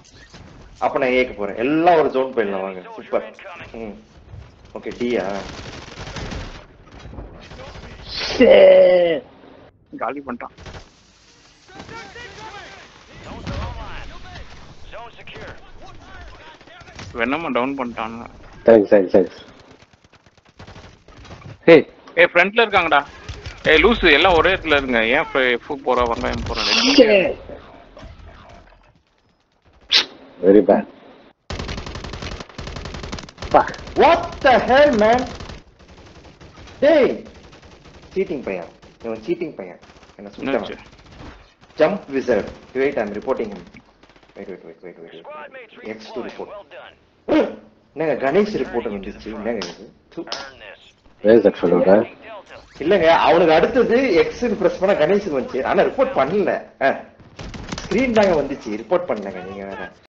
அப்ப நான் ஏக்கு போறேன் எல்லாம் ஒரு ஜோன் போயிடலாம் வாங்க சூப்பர் ம் ஓகே டியா காலி பண்ணிட்டான் Zone secure. வெண்ணமா டவுன் பண்ணிட்டானுங்க தேங்க்ஸ் தேங்க்ஸ் தேங்க்ஸ் ஹே ஏய் ஃப்ரண்ட்ல இருக்காங்கடா ஏய் லூசு எல்லாம் ஒரே இடத்துல இருங்க ஏன் எஃப் போற வெங்காயம் போறேன் very bad what the hell man டேய் சீட்டிங் பையன் இவன் சீட்டிங் பையன் என்ன என்னாச்சு சுத்தம் jump wizard wait I'm reporting wait wait wait wait wait Squad mates X two redeploying. Report Well done. என்னங்க கணேஷ் ரிப்போர்ட் வந்துச்சு என்னங்க இது து. Earn this. Where that fellow Delta. இல்லங்க அவனுக்கு அடுத்தது எக்ஸ் பிரஸ் பண்ண கணேஷுக்கு வந்துச்சு ஆனா ரிப்போர்ட் பண்ணல ஸ்கிரீன் தாங்க வந்துச்சு ரிப்போர்ட் பண்ணலங்க நீங்க வேற